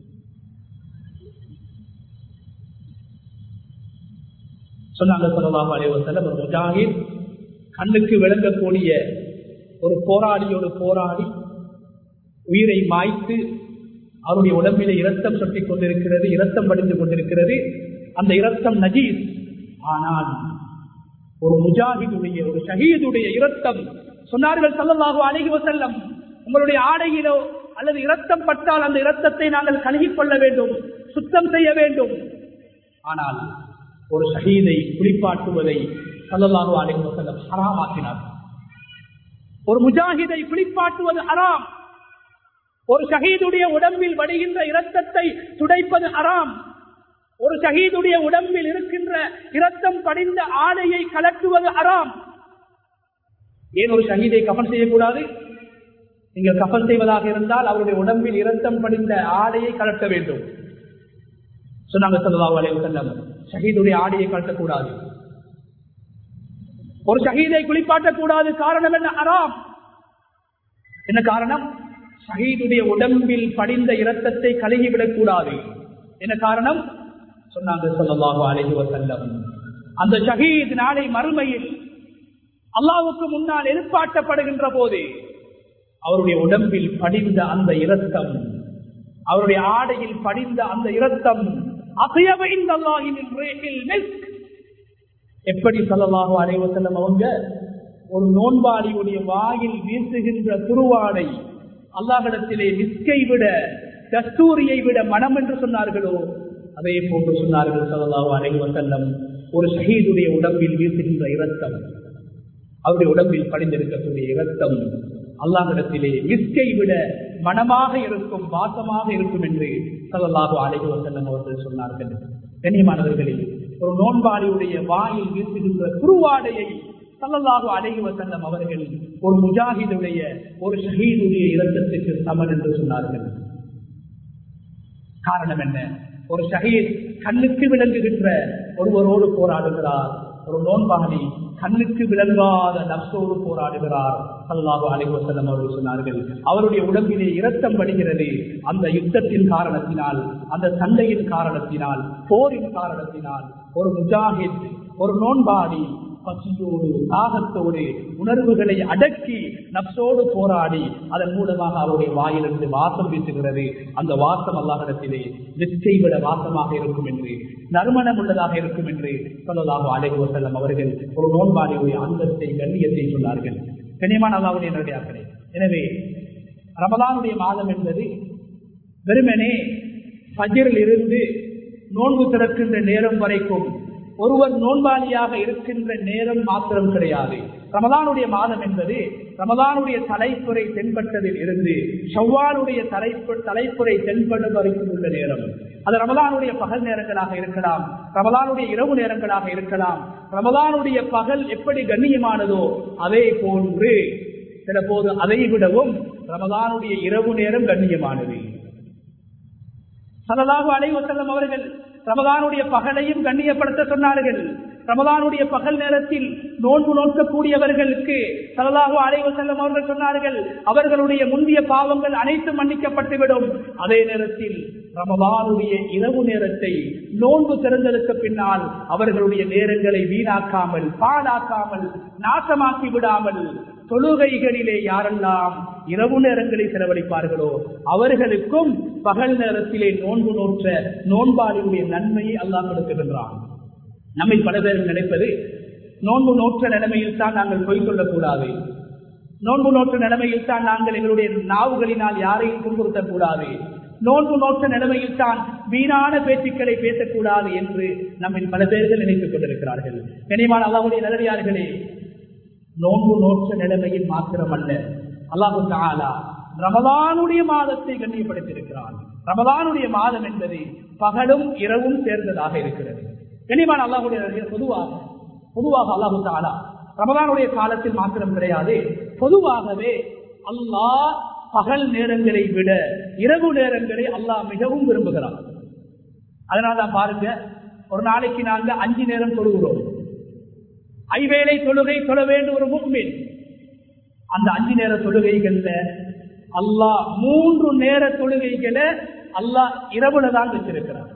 சொன்னாங்க சொல்லலாம் அலைவசல்லம் ஒரு முஜாஹித் கண்ணுக்கு விளங்கக்கூடிய ஒரு போராளியோடு போராடி உயிரை மாய்த்து அவருடைய உடம்பிலே இரத்தம் சொட்டிக் கொண்டிருக்கிறது இரத்தம் படிந்து கொண்டிருக்கிறது அந்த இரத்தம் நஜீஸ் ஆனால் ஒரு முஜாஹிதுடைய ஒரு ஷஹீதுடைய இரத்தம் சொன்னார்கள் சல்லல்லாஹு அலைஹி வஸல்லம் உங்களுடைய ஆடையிலோ அல்லது இரத்தம் பட்டால் அந்த இரத்தத்தை நாங்கள் கழுகிக் கொள்ள வேண்டும் சுத்தம் செய்ய வேண்டும் ஆனால் ஒரு ஷஹீதை குளிப்பாட்டுவதை சல்லல்லாஹு அலைஹி வஸல்லம் ஹராமாக்கினார் ஒரு முஜாஹிதை குளிப்பாட்டுவது ஹராம் ஒரு ஷஹீதுடைய உடம்பில் வடிகின்ற இரத்தத்தை துடைப்பது ஹராம் ஒரு ஷஹீதுடைய உடம்பில் இருக்கின்ற இரத்தம் படிந்த ஆடையை கலட்டுவது ஹராம் ஏன் ஒரு ஷஹீதை கஃன் செய்யக்கூடாது நீங்கள் கஃன் செய்வதாக இருந்தால் அவருடைய உடம்பில் இரத்தம் படிந்த ஆடையை கலட்ட வேண்டும் சொன்னாங்க சொல்லலாம் அலைவு செல்லம் ஷஹீதுடைய ஆடையை கலட்டக்கூடாது ஒரு ஷஹீதை குளிப்பாட்டக்கூடாது காரணம் என்ன ஹராம் என்ன காரணம் ஷஹீதுடைய உடம்பில் படிந்த இரத்தத்தை கழுகிவிடக் கூடாது என்ன காரணம் சொன்னாங்க சொல்லலாக அழகி வசல்லம் அந்த ஷஹீத் நாளை மறுமையில் அல்லாவுக்கு முன்னால் எதிர்பார்க்கப்படுகின்ற போது அவருடைய உடம்பில் படிந்த அந்த இரத்தம் அவருடைய ஆடையில் படிந்த அந்த இரத்தம் எப்படி சொல்லலாக அலைவசல்லம் அவங்க ஒரு நோன்பாளியுடைய வாயில் வீசுகின்ற துருவாடை அல்லாஹிடத்திலே மிஸ்கை விட கஸ்தூரியை விட மனம் என்று சொன்னார்களோ அதே போன்று சொன்னார்கள் சல்லாஹூ அலைஹி வசல்லம் ஒரு ஷஹீதுடைய உடம்பில் வீசுகின்ற இரத்தம் அவருடைய உடம்பில் படிந்திருக்கக்கூடிய இரத்தம் அல்லாஹிடத்திலே மிஸ்கை விட மனமாக இருக்கும் வாசமாக இருக்கும் என்று சல்லல்லாஹு அலைஹி வஸல்லம் அவர்கள் சொன்னார்கள் கண்ணியமானவர்களே ஒரு நோன்பாளியுடைய வாயில் வீசுகின்ற குருவாடையை சல்லல்லாஹு அலைஹி வஸல்லம் அவர்கள் ஒரு முஜாஹிதுடைய ஒரு ஷஹீதுடைய இரத்தத்துக்கு சமன் என்று சொன்னார்கள் காரணம் என்ன ஒரு ஷஹீத் கண்ணுக்கு விளங்குகின்ற ஒருவரோடு போராடுகிறார் ஒரு நோன்பாளி கண்ணுக்கு விளங்காத நப்சோடு போராடுகிறார் அல்லாஹு அலைவசல்லம் அவர்கள் சொன்னார்கள் அவருடைய உடம்பிலே இரத்தம் படுகிறது அந்த யுத்தத்தின் காரணத்தினால் அந்த சண்டையின் காரணத்தினால் போரின் காரணத்தினால் ஒரு முஜாஹித் ஒரு நோன்பாடி பசியோடு தாகத்தோடு உணர்வுகளை அடக்கி நப்சோடு போராடி அதன் மூலமாக அவருடைய வாயிலிருந்து வாசம் வீசுகிறது அந்த வாசம் அல்லாஹிடத்திலே நிச்சை விட வாசமாக இருக்கும் என்று நறுமணம் உள்ளதாக இருக்கும் என்று சொல்லலாக அழகு வசல்லம் அவர்கள் ஒரு நோன்பாடியுடைய அந்தத்தை கண்ணியத்தை சொன்னார்கள் கண்ணியமான அல்லாவுடைய நடிகார்களே எனவே ரமதானுடைய மாதம் என்பது வெறுமனே பஜிரில் இருந்து நோன்பு திறக்கின்ற நேரம் வரைக்கும் ஒருவர் நோன்பாளியாக இருக்கின்ற நேரம் மாத்திரம் கிடையாது ரமதானுடைய மாதம் என்பது ரமதானுடைய தலைப்புரை தென்பட்டதில் இருந்து செவ்வாலுடைய தலைப்பு தலைப்புரை தென்படும் வரைக்கும் உள்ள நேரம் அது ரமதானுடைய பகல் நேரங்களாக இருக்கலாம் ரமதானுடைய இரவு நேரங்களாக இருக்கலாம் ரமதானுடைய பகல் எப்படி கண்ணியமானதோ அதே போன்று சில போது அதை விடவும் ரமதானுடைய இரவு நேரம் கண்ணியமானது சலதாக அலைவசல்லம் அவர்கள் ரமதானுடைய பகலையும் கண்ணியப்படுத்த சொன்னார்கள் ரமதானுடைய பகல் நேரத்தில் நோன்பு நோக்கக்கூடியவர்களுக்கு சலதாக அலைவு செல்லும் அவர்கள் சொன்னார்கள் அவர்களுடைய முந்தைய பாவங்கள் அனைத்தும் மன்னிக்கப்பட்டுவிடும் அதே நேரத்தில் ரமதானுடைய இரவு நேரத்தை நோன்பு திறந்ததற்கு பின்னால் அவர்களுடைய நேரங்களை வீணாக்காமல் பாழாக்காமல் நாசமாக்கி விடாமல் தொழுகைகளிலே யாரெல்லாம் இரவு நேரங்களை செலவழிப்பார்களோ அவர்களுக்கும் பகல் நேரத்திலே நோன்பு நோற்ற நோன்பாளியுடைய நன்மையை அல்லாஹ் கொடுக்கின்றான் நம்மை பல பேர் நினைப்பது நோன்பு நோற்ற நிலைமையில் தான் நாங்கள் பொய் சொல்லக்கூடாது நோன்பு நோற்ற நிலைமையில் தான் நாங்கள் எங்களுடைய நாவுகளினால் யாரையும் துன்புறுத்தக்கூடாது நோன்பு நோற்ற நிலைமையில் தான் வீணான பேச்சுக்களை பேசக்கூடாது என்று நம்மை பல பேர்கள் நினைத்துக் கொண்டிருக்கிறார்கள் கனிமான அல்லாவுடைய நல்லடியார்களே நோன்பு நோற்ற நிலைமையில் மாத்திரமல்ல அல்லாஹு தாலா ரமதானுடைய மாதத்தை கண்ணியப்படுத்தியிருக்கிறான் ரமதானுடைய மாதம் என்பது பகலும் இரவும் சேர்ந்ததாக இருக்கிறது கண்ணியமான அல்லாஹுடைய பொதுவாக பொதுவாக அல்லாஹு தாலா ரமதானுடைய காலத்தில் மாத்திரம் கிடையாது பொதுவாகவே அல்லாஹ் பகல் நேரங்களை விட இரவு நேரங்களை அல்லாஹ் மிகவும் விரும்புகிறான் அதனால்தான் பாருங்க ஒரு நாளைக்கு நாங்க அஞ்சு நேரம் தொழுகிறோம் ஐவேளை தொழுகை தொழ வேண்டும் ஒரு முக்மின் அந்த அஞ்சு நேர தொழுகைகள்ல அல்லாஹ் மூன்று நேர தொழுகைகளை அல்லாஹ் இரவுல தான் வச்சிருக்கிறார்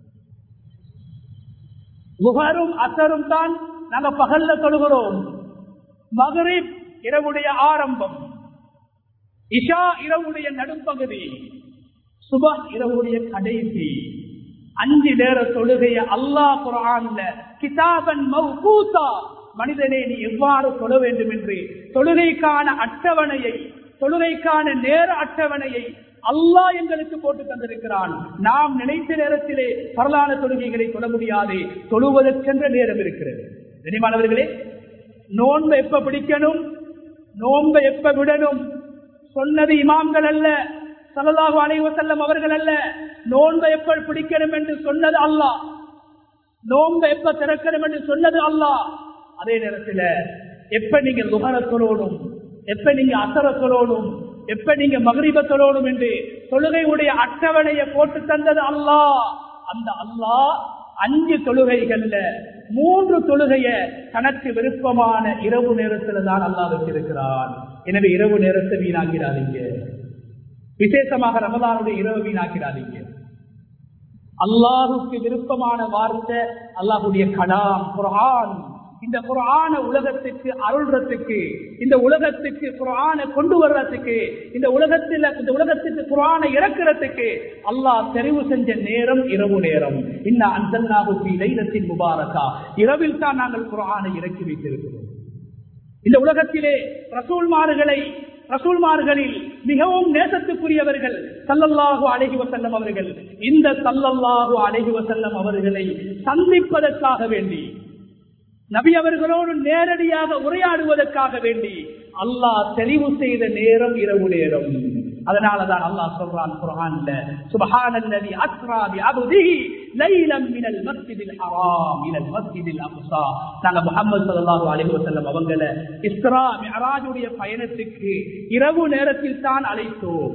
முகரும் அசரும் தான் நாங்க பகல்ல தொழுகிறோம் மகரிப் இரவுடைய ஆரம்பம் இஷா இரவுடைய நடுப்பகுதி சுப இரவுடைய கடைசி அஞ்சு நேர தொழுகைய அல்லாஹ் குரான்ல கிதாபன் மௌகூதா மனிதனே நீ எவ்வாறு தொழ வேண்டும் என்று தொழுகைக்கான அட்டவணையை தொழுகைக்கான நேர அட்டவணையை அல்லாஹ் எங்களுக்கு போட்டு தந்திருக்கிறான் நாம் நினைத்த நேரத்திலே பரலான தொழுகைகளை தொழ முடியாது தொழுவதற்கென்ற நேரம் இருக்கிறது கனிமானவர்களே நோன்பை எப்ப பிடிக்கணும் நோன்பை எப்ப விடணும் சொன்னது இமாம்கள் அல்ல சலதாக அலைவ செல்லம் அவர்கள் அல்ல நோன்பை எப்ப பிடிக்கணும் என்று சொன்னது அல்லாஹ் நோன்பை எப்ப திறக்கணும் என்று சொன்னது அல்லாஹ் அதே நேரத்தில் எப்ப நீங்க லுகர சொல்லணும் எப்ப நீங்க அசர சொல்லணும் எப்ப நீங்க மகரிப சொல்லணும் என்று தொழுகையுடைய அட்டவணையை போட்டு தந்தது அல்லாஹ் அந்த அல்லாஹ் அஞ்சு தொழுகைகள்ல மூன்று தொழுகைய தனக்கு விருப்பமான இரவு நேரத்துல தான் அல்லா வச்சிருக்கிறான் எனவே இரவு நேரத்தை வீணாக்கிறாதீங்க விசேஷமாக ரமதானுடைய இரவு வீணாக்கிறாதீங்க அல்லாஹுக்கு விருப்பமான வார்த்தை அல்லாஹுடைய கலாம் குரான் இந்த குரான உலகத்துக்கு அருள்றதுக்கு இந்த உலகத்துக்கு குரான கொண்டு வர்றதுக்கு இந்த உலகத்தில் இந்த உலகத்துக்கு குரானை இறக்குறதுக்கு அல்லாஹ் தெரிவு செஞ்ச நேரம் இரவு நேரம் இன்ன அந்தல்லாஹு லைலத்தின் முபாரக்கா இரவில் தான் நாங்கள் குரானை இறக்கி வைத்திருக்கிறோம் இந்த உலகத்திலே ரசூல்மார்களை ரசூல்மார்களில் மிகவும் நேசத்துக்குரியவர்கள் சல்லல்லாஹு அழகி வசல்லம் அவர்கள் இந்த சல்லல்லாஹு அழகி வசல்லம் அவர்களை சந்திப்பதற்காக வேண்டி நபி அவர்களோடு நேரடியாக உரையாடுவதற்காக வேண்டி அல்லாஹ் தெளிவு செய்த நேரம் இரவு நேரம் அதனாலதான் அல்லாஹ் சொல்றான் குர்ஆன்ல சுப்ஹானல்லதி அஸ்ரா பி அப்திஹி லைலம் மினல் மஸ்ஜிதில் ஹராம் இலல் மஸ்ஜிதில் அக்ஸா நாங்க முஹம்மது ஸல்லல்லாஹு அலைஹி வஸல்லம் அவங்கள இஸ்ரா மிஅராஜுடைய பயணத்துக்கு இரவு நேரத்தில் தான் அழைத்தோம்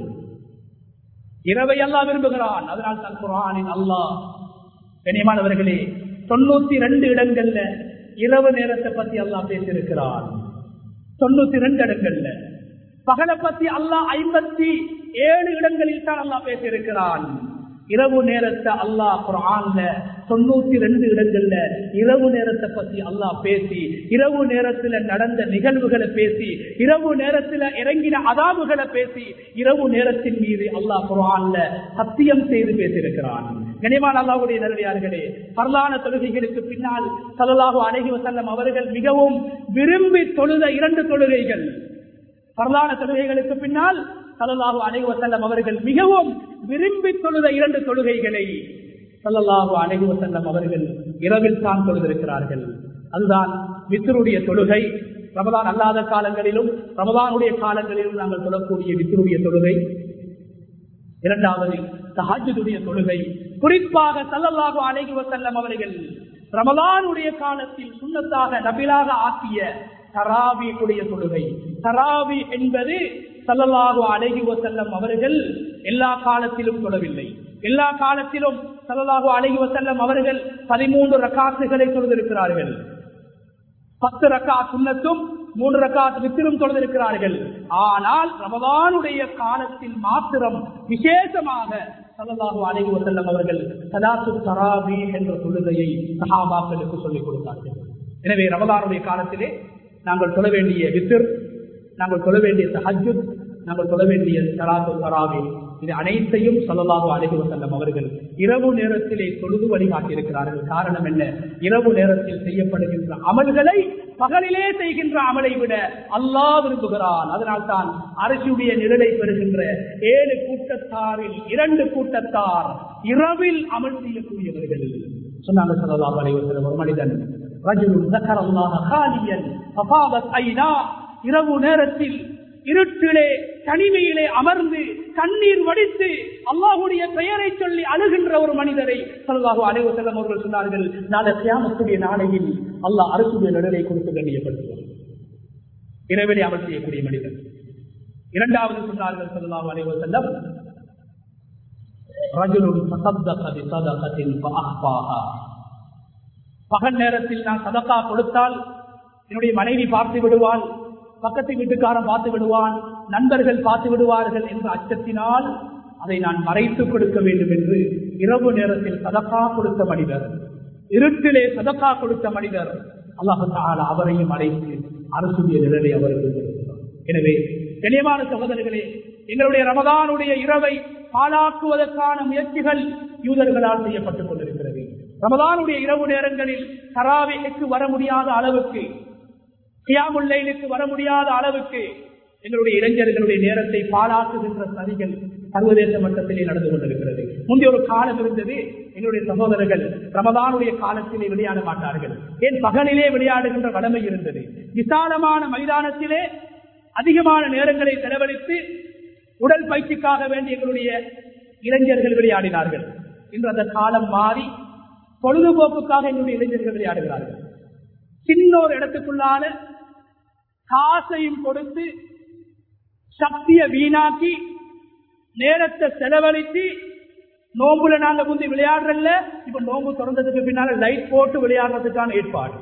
இரவை அல்லாஹ் விரும்புகிறான் அதனால் தான் குர்ஆனின் அல்லாஹ் கண்ணியமானவர்களே தொண்ணூத்தி ரெண்டு இடங்கள்ல இரவு நேரத்தை பத்தி அல்லாஹ் பேசியிருக்கிறான் தொண்ணூத்தி ரெண்டு இடங்கள்ல பகலை பத்தி அல்லாஹ் ஐம்பத்தி ஏழு இடங்களில் தான் அல்லாஹ் பேசியிருக்கிறான் இரவு நேரத்தை அல்லாஹ் குரான்ல தொண்ணூத்தி ரெண்டு இடங்கள்ல இரவு நேரத்தை பத்தி அல்லாஹ் பேசி இரவு நேரத்துல நடந்த நிகழ்வுகளை பேசி இரவு நேரத்துல இறங்கின அதாபுகளை பேசி இரவு நேரத்தின் மீது அல்லாஹ் குரான்ல சத்தியம் செய்து பேசியிருக்கிறான் கனிமான் அல்லாவுடைய நல்லடியார்களே பரலான தொழுகைகளுக்கு பின்னால் சல்லாஹூ அழகி வசல்லம் அவர்கள் மிகவும் விரும்பி தொழுத இரண்டு தொழுகைகள் பரலான தொழுகைகளுக்கு பின்னால் சல்லாஹூ அழகி வசல்லம் அவர்கள் மிகவும் விரும்பி தொழுத இரண்டு தொழுகைகளை சல்லல்லாஹு அழகி வசல்லம் அவர்கள் இரவில் தான் தொழுதிருக்கிறார்கள் அதுதான் வித்தருடைய தொழுகை ரமதான் அல்லாத காலங்களிலும் ரமதானுடைய காலங்களிலும் நாங்கள் தொழக்கூடிய வித்தருடைய தொழுகை இரண்டாவது தஹஜுடைய தொழுகை குறிப்பாக சல்லல்லாஹு அலைஹி வசல்லம் அவர்கள் ரமலானுடைய காலத்தில் சுண்ணத்தாக நபிலாக ஆக்கிய தராவியுடைய தொழுகை தராவி என்பது சல்லல்லாஹு அலைஹி வசல்லம் அவர்கள் எல்லா காலத்திலும் தொழவில்லை எல்லா காலத்திலும் சல்லல்லாஹு அலைஹி வசல்லம் அவர்கள் பதிமூன்று ரக்காசுகளை தொழுதிருக்கிறார்கள் பத்து ரக்கா சுண்ணத்தும் மூன்று ரக்காத் வித்திரும் தொழுதிருக்கிறார்கள் ஆனால் ரமதானுடைய காலத்தில் மாத்திரம் விசேஷமாக சல்லல்லாஹு அலைஹி வஸல்லம் அவர்கள் சலாத்து தராவி என்ற தொழுகையை சஹாபாக்களுக்கு சொல்லிக் கொடுத்தார்கள் எனவே ரமதானுடைய காலத்திலே நாங்கள் சொல்ல வேண்டிய வித்திர் நாங்கள் சொல்ல வேண்டிய தஹஜுத் நாங்கள் சொல்ல வேண்டிய சலாத்து தராவி இது அனைத்தையும் சொல்லலாக அழகி வசல்லம் அவர்கள் இரவு நேரத்திலே தொழுது வழிகாட்டியிருக்கிறார்கள் காரணம் என்ன இரவு நேரத்தில் செய்யப்படுகின்ற அமல்களை பகலிலே செய்கின்ற அமலை விட அல்லாஹ் விரும்புகிறான் அதனால் தான் அரசுடைய நிழலை பெறுகின்ற ஏழு கூட்டத்தாரில் இரண்டு கூட்டத்தார் இரவில் அமல் செய்யக்கூடியவர்கள் சொன்னாங்க சொல்லலாம் அலைவசலம் ஒரு மனிதன் ரஜுலுன் ذكر الله خاليا ففاضت عيناه இரவு நேரத்தில் இருட்டிலே தனிமையிலே அமர்ந்து கண்ணீர் வடித்து அல்லாஹுடைய பெயரை சொல்லி அழுகின்ற ஒரு மனிதரை சல்லாஹு அலைவு செல்லம் அவர்கள் சொன்னார்கள் நாளை கியாமத்துடைய நாளையில் அல்லாஹ் அரசுடைய நிழலை கொடுத்து கண்ணியப்படுத்துவார் இரவிலே அமல் செய்யக்கூடிய மனிதர் இரண்டாவது சொன்னார்கள் சல்லாஹு அலைவு செல்லம் பகல் நேரத்தில் நான் சதக்கா கொடுத்தால் என்னுடைய மனைவி பார்த்து விடுவாள் பக்கத்து வீட்டுக்காரன் பார்த்து விடுவான் நண்பர்கள் பார்த்து விடுவார்கள் என்ற அச்சத்தினால் அதை நான் மறைத்து கொடுக்க வேண்டும் என்று இரவு நேரத்தில் சதக்கா கொடுத்த மனிதர் இருட்டிலே சதக்கா கொடுத்த மனிதர் அல்லாஹால அவரையும் அழைத்து அரசுடைய நிழலை அவருக்கு எனவே தெளிவான சகோதரர்களே எங்களுடைய ரமதானுடைய இரவை பாலாக்குவதற்கான முயற்சிகள் யூதர்களால் செய்யப்பட்டுக் கொண்டிருக்கிறது ரமதானுடைய இரவு நேரங்களில் தராவிக்கு வர முடியாத அளவுக்கு கியாமுல்லைலுக்கு வர முடியாத அளவுக்கு எங்களுடைய இளைஞர்களுடைய நேரத்தை பாலாக்குகின்ற சதிகள் சர்வதேச மட்டத்திலே நடந்து கொண்டிருக்கிறது முந்தைய ஒரு காலம் இருந்தது எங்களுடைய சகோதரர்கள் ரமதானுடைய காலத்திலே விளையாட மாட்டார்கள் ஏன் பகலிலே விளையாடுகின்ற கடமை இருந்தது விசாலமான மைதானத்திலே அதிகமான நேரங்களை செலவழித்து உடல் பயிற்சிக்காக வேண்டிய எங்களுடைய இளைஞர்கள் விளையாடினார்கள் இன்று அந்த காலம் மாறி பொழுதுபோக்குக்காக எங்களுடைய இளைஞர்கள் விளையாடுகிறார்கள் சின்ன ஒரு இடத்துக்குள்ளான காசையும் கொடுத்து சக்தியை வீணாக்கி நேரத்தை செலவழித்து நோம்புல நாங்க முந்தி விளையாடுறல இப்ப நோம்பு திறந்ததுக்கு பின்னால லைட் போட்டு விளையாடுறதுக்கான ஏற்பாடு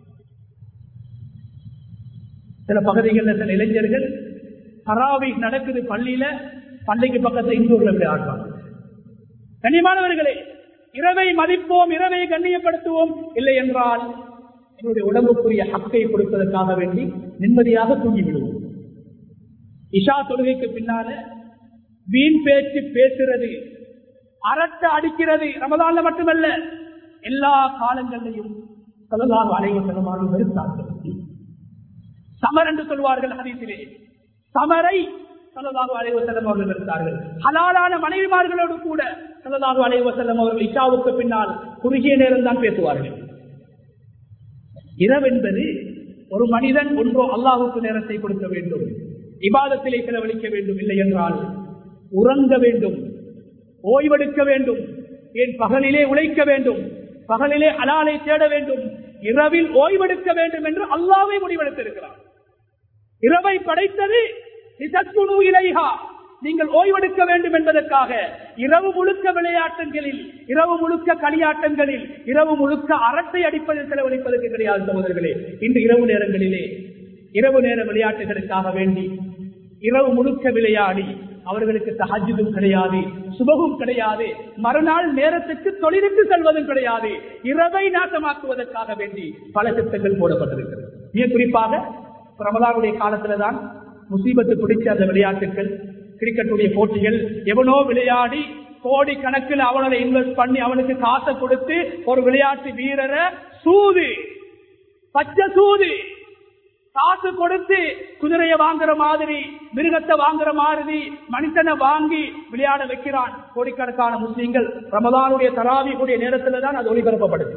சில பகுதிகளில் சில இளைஞர்கள் தராவி நடக்குது பள்ளியில பள்ளிக்கு பக்கத்துல இந்தூர்ல விளையாடுவாங்க கண்ணியமானவர்களே இரவை மதிப்போம் இரவை கண்ணியப்படுத்துவோம் இல்லை என்றால் எங்களுடைய உடம்புக்குரிய ஹக்கை கொடுப்பதற்காக வேண்டி நிம்மதியாக தூங்கி விடுவோம் இஷா தொழுகைக்கு பின்னால வீண் பேச்சு பேசுறது அரட்ட அடிக்கிறது ரமதான்ல மட்டுமல்ல எல்லா காலங்களிலையும் சொல்லலாம் அனைவரும் வெறுத்தார்கள் சமர் என்று சொல்வார்கள் ஹதீசிலே சமரை சல்லல்லாஹு அலைஹி வஸல்லம் அவர்கள் இருந்தார்கள் ஹலாலான மனைவிமார்களோடு கூட சல்லல்லாஹு அலைஹி வஸல்லம் அவர்கள் இஷாவுக்கு பின்னால் குறுகிய நேரம் தான் பேசுவார்கள் இரவு என்பது ஒரு மனிதன் ஒன்றோ அல்லாஹுக்கு நேரத்தை கொடுக்க வேண்டும் இபாதத்திலே செலவழிக்க வேண்டும் இல்லை என்றால் உறங்க வேண்டும் ஓய்வெடுக்க வேண்டும் ஏன் பகலிலே உழைக்க வேண்டும் பகலிலே அலாலை தேட வேண்டும் இரவில் ஓய்வெடுக்க வேண்டும் என்று அல்லாவே முடிவெடுத்திருக்கிறார் இரவை படைத்தது இசத்துணு இலைஹா நீங்கள் ஓய்வெடுக்க வேண்டும் என்பதற்காக இரவு முழுக்க விளையாட்டங்களில் இரவு முழுக்க களியாட்டங்களில் இரவு முழுக்க அரட்டை அடிப்பதில் செலவழிப்பதற்கு கிடையாது சகோதரர்களே இன்று இரவு நேரங்களிலே இரவு நேர விளையாட்டுகளுக்காக வேண்டி இரவு முழுக்க விளையாடி அவர்களுக்கு தஹஜுதும் கிடையாது சுபகும் கிடையாது மறுநாள் நேரத்துக்கு தொழிலுக்கு செல்வதும் கிடையாது இரவை நாட்டமாக்குவதற்காக வேண்டி பல திட்டங்கள் போடப்பட்டிருக்கிறது மிக குறிப்பாக ரமலானுடைய காலத்துலதான் முசீபத்து பிடிச்ச அந்த விளையாட்டுகள் கிரிக்கெட்டுடைய போட்டிகள் எவனோ விளையாடி கோடி கணக்கில் அவனை இன்வெஸ்ட் பண்ணி அவனுக்கு காசை கொடுத்து ஒரு விளையாட்டு வீரரை சூது பச்சை சூது காசு கொடுத்து குதிரையை வாங்குற மாதிரி மிருகத்தை வாங்குற மாதிரி மனுஷனை வாங்கி விளையாட வைக்கிறான் கோடிக்கணக்கான முஸ்லீம்கள் ரமதானுடைய தராவிக்குடைய நேரத்துல தான் அது ஒளிபரப்பப்படுது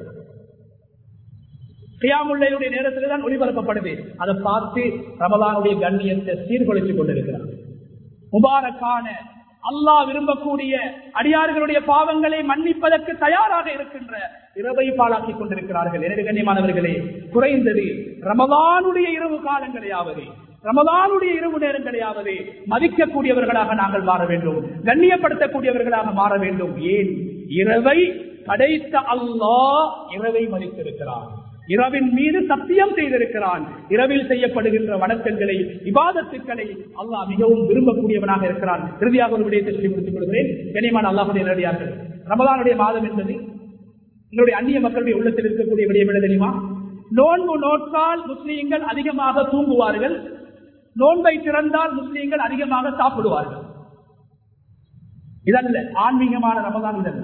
கியாமுல்லையுடைய நேரத்துல தான் ஒளிபரப்பப்படுது அதை பார்த்து ரமதானுடைய கண்ணியத்தை சீர்குலைத்துக் கொண்டிருக்கிறார் முபாரக்கான அல்லாஹ் விரும்பக்கூடிய அடியார்களுடைய பாவங்களை மன்னிப்பதற்கு தயாராக இருக்கின்ற இரவை பாழாக்கி கொண்டிருக்கிறார்கள் எனவே கண்ணியமானவர்களே குறைந்தது ரமதானுடைய இரவு காலங்களையாவது ரமதானுடைய இரவு நேரங்களையாவது மதிக்கக்கூடியவர்களாக நாங்கள் மாற வேண்டும் கண்ணியப்படுத்தக்கூடியவர்களாக மாற வேண்டும் ஏன் இரவை படைத்த அல்லாஹ் இரவை மதித்திருக்கிறார் இரவின் மீது சத்தியம் செய்திருக்கிறான் இரவில் செய்யப்படுகின்ற வணக்கங்களை விவாதத்துக்களை அல்லாஹ் மிகவும் விரும்பக்கூடியவனாக இருக்கிறான் இறுதியாக ஒரு விடயத்தை சொல்லி முடித்துக் கொள்கிறேன் கனிமான அல்லாஹுடைய நேரடியார்கள் ரமதானுடைய மாதம் என்பது எங்களுடைய அந்நிய மக்களுடைய உள்ளத்தில் இருக்கக்கூடிய விடயம் என்ன தெரியுமா நோன்பு நோட்டால் முஸ்லீம்கள் அதிகமாக தூங்குவார்கள் நோன்பை திறந்தால் முஸ்லீம்கள் அதிகமாக சாப்பிடுவார்கள் இதல்ல ஆன்மீகமான ரமதான் இதல்ல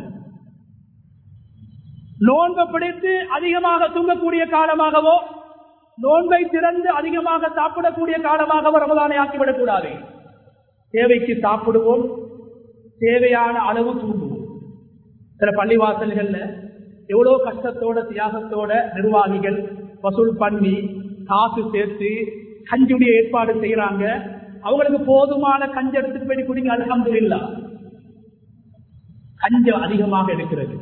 நோன்பை பிடித்து அதிகமாக தூங்கக்கூடிய காலமாகவோ நோன்பை திறந்து அதிகமாக சாப்பிடக்கூடிய காலமாகவோ ரமதானை ஆக்கிவிடக் கூடாது தேவைக்கு சாப்பிடுவோம் தேவையான அளவு தூங்குவோம் சில பள்ளிவாசல்கள்ல எவ்வளவு கஷ்டத்தோட தியாகத்தோட நிர்வாகிகள் வசூல் பண்ணி காசு சேர்த்து கஞ்சுடைய ஏற்பாடு செய்யறாங்க அவங்களுக்கு போதுமான கஞ்ச எடுத்துட்டு போய் குடிங்க அலமது இல்லா கஞ்சம் அதிகமாக எடுக்கிறது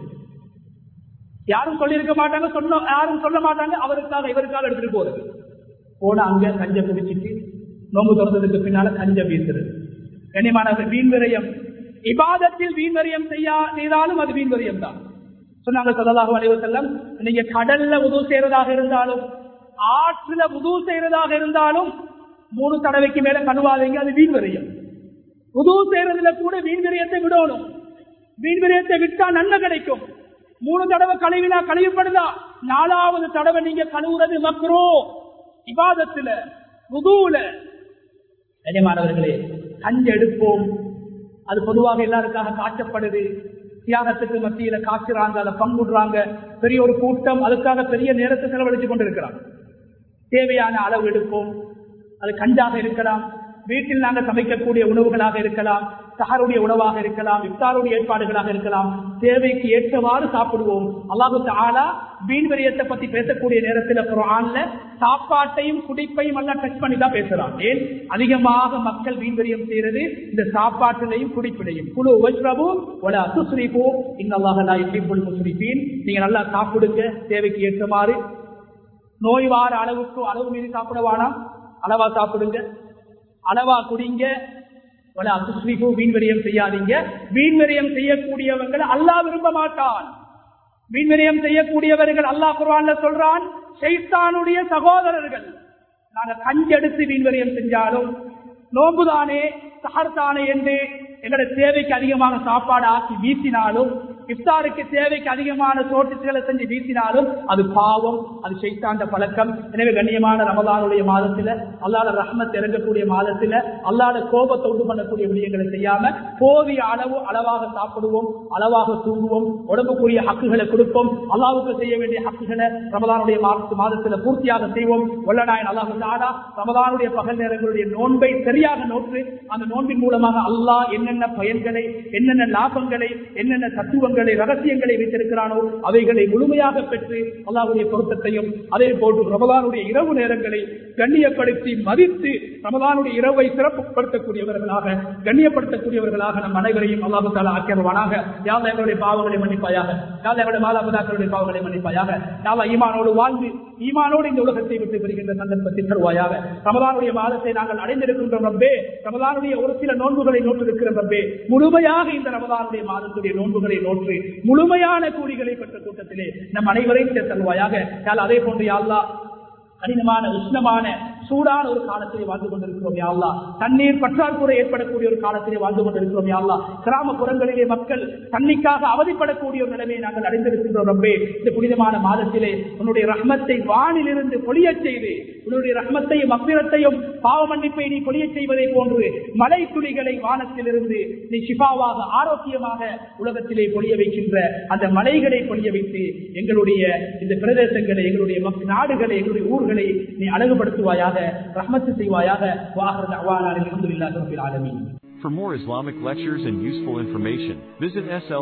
யாரும் சொல்லியிருக்க மாட்டாங்க சொன்ன யாரும் சொல்ல மாட்டாங்க அவருக்காக இவருக்காக எடுத்துட்டு போறது போன அங்க கஞ்ச குடிச்சிட்டு நோம்பு திறந்ததுக்கு பின்னால கஞ்ச வீசுறது கனிமான வீண் விரயம் இபாதத்தில் வீண் விரயம் செய்யா செய்தாலும் அது வீண் விரயம் தான் சொன்னாங்க சொல்லலாக அலைவசல்லம் நீங்க கடல்ல உதவு செய்யறதாக இருந்தாலும் ஆற்றுல உதவு செய்யறதாக இருந்தாலும் மூணு தடவைக்கு மேல கழுவாதீங்க அது வீண் விரயம் உதவு செய்யறதுல கூட வீண் விரயத்தை விடணும் வீண் விரயத்தை விட்டா நன்மை கிடைக்கும் மூணு தடவை கழுவினா கழுவிப்படுதா நாலாவது தடவை நீங்க கழுவுறது மக்ரோ இபாதத்துல முதுவுல கனியமானவர்களே கஞ்சி எடுப்போம் அது பொதுவாக எல்லாருக்காக காட்டப்படுது தியாகத்துக்கு மத்தியில காய்ச்சுறாங்க அதை பங்குடுறாங்க பெரிய ஒரு கூட்டம் அதுக்காக பெரிய நேரத்தை செலவழிச்சு கொண்டிருக்கிறாங்க தேவையான அளவு எடுப்போம் அது கஞ்சாக இருக்கலாம் வீட்டில் நாங்கள் சமைக்கக்கூடிய உணவுகளாக இருக்கலாம் சஹருடைய உணவாக இருக்கலாம் இஃப்தாருடைய ஏற்பாடுகளாக இருக்கலாம் தேவைக்கு ஏற்றவாறு சாப்பிடுவோம் அல்லாஹு ஆலா வீண் விரயத்தை பத்தி பேசக்கூடிய நேரத்தில் குரான்ல சாப்பாட்டையும் குடிப்பையும் எல்லாம் டச் பண்ணி தான் பேசுறான் ஏன் அதிகமாக மக்கள் வீண் விரயம் செய்யறது இந்த சாப்பாட்டிலையும் குடிப்பிலையும் குழு வைஷ்ரபு ஒரு அசுஸ்ரீபோ இன்னல்லாக முஸ்ரிபீன் நீங்க நல்லா சாப்பிடுங்க தேவைக்கு ஏற்றமாறு நோய் வார அளவுக்கு அளவு மீறி சாப்பிடவானா அளவா சாப்பிடுங்க அளவா குடிங்க வீண்வரியம் செய்யாதீங்க வீண்வரியம் செய்யக்கூடியவங்களை அல்லாஹ் விரும்ப மாட்டான் வீண்வரியம் செய்யக்கூடியவர்கள் அல்லாஹ் குர்ஆன்ல சொல்றான் ஷைத்தானுடைய சகோதரர்கள் நாங்க கஞ்செடுத்து வீண்வரியம் செஞ்சாலும் நோம்புதானே சஹர்தானே என்று எங்களோட தேவைக்கு அதிகமான சாப்பாடு ஆக்கி வீசினாலும் இஃப்தாருக்கு தேவைக்கு அதிகமான சோற்றுகளை செஞ்சு வீசினாலும் அது பாவம் அது செய்தாண்ட பழக்கம் எனவே கண்ணியமான ரமதானுடைய மாதத்துல அல்லாத ரஹ்மத் இறங்கக்கூடிய மாதத்துல அல்லாத கோபத்தை உண்டு பண்ணக்கூடிய விடயங்களை செய்யாம போதிய அளவு அளவாக சாப்பிடுவோம் அளவாக தூங்குவோம் உடம்புக்குரிய ஹக்குகளை கொடுப்போம் அல்லாவுக்கு செய்ய வேண்டிய ஹக்குகளை ரமதானுடைய மாதத்துல பூர்த்தியாக செய்வோம் வல்லநாயன் அல்லாஹு தாடா ரமதானுடைய பகல் நேரங்களுடைய நோன்பை சரியாக நோற்று அந்த நோன்பின் மூலமாக அல்லாஹ் என்னென்ன பயன்களை என்னென்ன லாபங்களை என்னென்ன தத்துவங்களை நுணுக்கங்களை ரகசியங்களை வைத்திருக்கிறானோ அவைகளை முழுமையாக பெற்று அல்லாஹ்வுடைய பொருத்தத்தையும் அதே போன்று ரமலானுடைய இரவு நேரங்களை கண்ணியப்படுத்தி மதித்து ரமலானுடைய இரவை சிறப்புப்படுத்தக்கூடியவர்களாக கண்ணியப்படுத்தக்கூடியவர்களாக நம் அனைவரையும் அல்லாஹு தாலா ஆக்கியவானாக யாவ எங்களுடைய பாவங்களை மன்னிப்பாயாக யாவ எங்களுடைய மாதாபிதாக்களுடைய பாவங்களை மன்னிப்பாயாக யாவ ஈமானோடு வாழ்ந்து ஈமானோடு இந்த உலகத்தை விட்டு பெறுகின்ற சந்தர்ப்பத்தை தருவாயாக ரமலானுடைய மாதத்தை நாங்கள் அடைந்திருக்கின்றோம் ரப்பே ரமலானுடைய ஒரு சில நோன்புகளை நோற்றிருக்கிற ரப்பே முழுமையாக இந்த ரமலானுடைய மாதத்துடைய நோன்புகளை நோற்று முழுமையான கூலிகளை பெற்ற கூட்டத்திலே நம் அனைவரையும் சேர்த்தல்வாயாக யாழ் அதே போன்று யாழ்லா கடினமான உஷ்ணமான சூடான ஒரு காலத்திலே வாழ்ந்து கொண்டிருக்கிறோம் யாழ்லா தண்ணீர் பற்றாக்குறை ஏற்படக்கூடிய ஒரு காலத்திலே வாழ்ந்து கொண்டிருக்கிறோம் யாழ்லா கிராமப்புறங்களிலே மக்கள் தண்ணிக்காக அவதிப்படக்கூடிய ஒரு நிலைமையை நாங்கள் அடைந்திருக்கின்றோம் ரப்பே இந்த புனிதமான மாதத்திலே உன்னுடைய ரஹ்மத்தை வானிலிருந்து பொழியச் செய்து உன்னுடைய ரஹ்மத்தையும் அப்பிரத்தையும் பாவ மன்னிப்பை நீ பொழியச் செய்வதை போன்று மலை துளிகளை வானத்திலிருந்து நீ சிபாவாக ஆரோக்கியமாக உலகத்திலே பொழிய வைக்கின்ற அந்த மலைகளை பொழிய வைத்து எங்களுடைய இந்த பிரதேசங்களை எங்களுடைய மக்- நாடுகளை எங்களுடைய ஊர்களை நீ அழகுபடுத்துவாயாக ரஹ்மத்து செய்வாயாக வாகர் அவானாலில் இருந்து இல்லாத ஆலமீன் For more Islamic lectures and useful information, visit SL